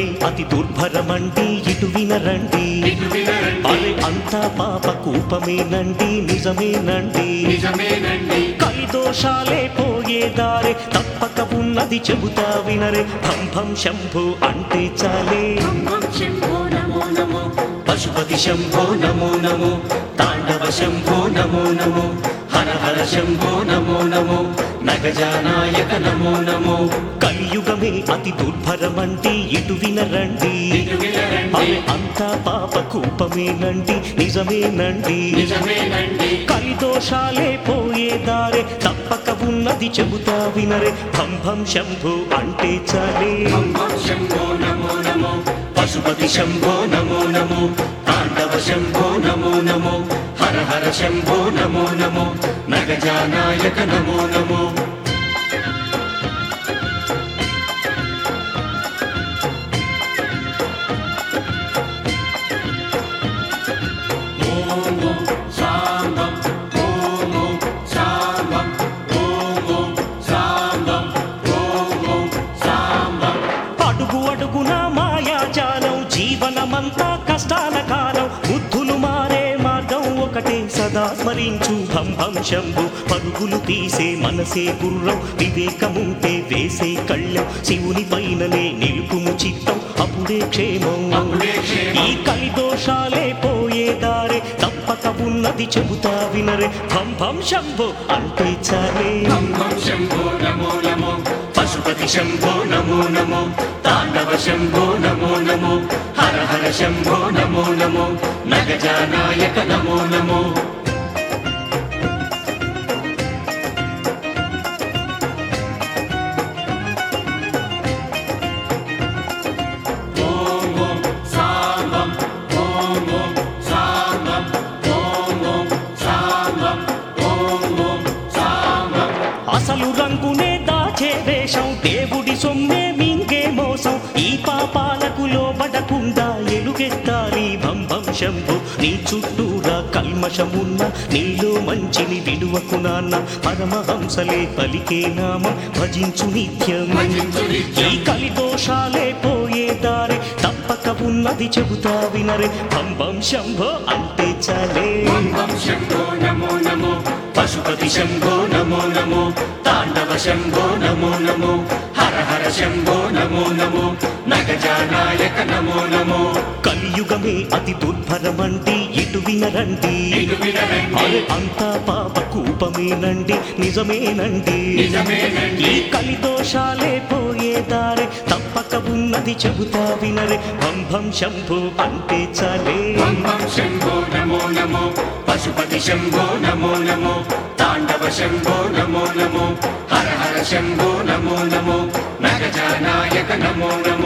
కలియుగమే అతి దుర్భరమండి ఇటు వినరండి ఇటు వినరండి అరే అంతా పాప కూపమేనండి నిజమేనండి నిజమేనండి కలిదోషాలే పోయేదారే తప్పక ఉన్నది చెబుతా వినరే భం భం శంభు అంటే చాలే భం శంభో నమో నమో పశుపతి శంభో నమో నమో తాండవ శంభో నమో నమో హర హర శంభో నమో నమో నగజానాయక నమో నమో కలియుగమే అతి దుర్భరమండి ఇటు వినరండి ఇటు వినరండి అరే అంతా పాప కూపమేనండి నిజమేనండి నిజమేనండి కలిదోషాలే పోయేదారే తప్పక ఉన్నది చెబుతా వినరే భం భం శంభు అంటే చాలే భం భం శంభో నమో నమో పశుపతి శంభో నమో నమో తాండవ శంభో నమో నమో హర హర శంభో నమో నమో నగజానాయక నమో నమో ఓం ఓం శాంభం ఓం ఓం శాంభం ఓం ఓం శాంభం ఓం ఓం శాంభం అడుగు అడుగున మాయాజాలం జీవనమంతా కష్టాల కాలం బుద్ధులు మారే మార్గం ఒకటే సదా స్మరించు భం భం శంభు పరుగులు తీసే మనసే గుర్రం వివేకముంటే వేసే కళ్ళం శివుని పైననే నిలుపుము చిత్తం అప్పుడే క్షేమం అప్పుడే క్షేమం. ఈ కలిదోషాలే పోయేదారే తప్పక ఉన్నది చెబుతా వినరే భం భం శంభు అంటే చాలే భం భం శంభో నమో నమో పశుపతి శంభో నమో నమో తాండవ శంభో నమో నమో హర హర శంభో నమో నమో నగజానాయక నమో నమో ఓం ఓం శాంభం ఓం ఓం శాంభం ఓం ఓం శాంభం ఓం ఓం శాంభం అసలు రంగునే దాచే వేషం దేవుడి సొమ్మే మింగే మోసం ఈ పాపాలకు లోబడకుండా ఎలుగెత్తాలి భం భం శంభు నీ చుట్టూరా కల్మషమున్న నీలో మంచిని విడువకు నాన్న పరమహంసలే పలికే నామం భజించు నిత్యం భజించు నిత్యం. ఈ కలిదోషాలే పోయేదారే తప్పక ఉన్నది చెబుతా వినరే భం భం శంభో అంటే చాలే భం భం శంభో నమో నమో పశుపతి శంభో నమో నమో తాండవ శంభో నమో నమో హర హర శంభో నమో నమో నగజానాయక నమో నమో కలియుగమే అతి దుర్భరమండి ఇటు వినరండి ఇటు వినరండి అరే అంతా పాప కూపమేనండి నిజమేనండి నిజమేనండి. ఈ కలిదోషాలే పోయేదారే తప్పక ఉన్నది చెబుతా వినరే భం భం శంభు అంటే చాలే భం భం శంభో నమో నమో పశుపతి శంభో నమో నమో తాండవ శంభో నమో నమో హర హర శంభో నమో నమో నగజానాయక నమో నమో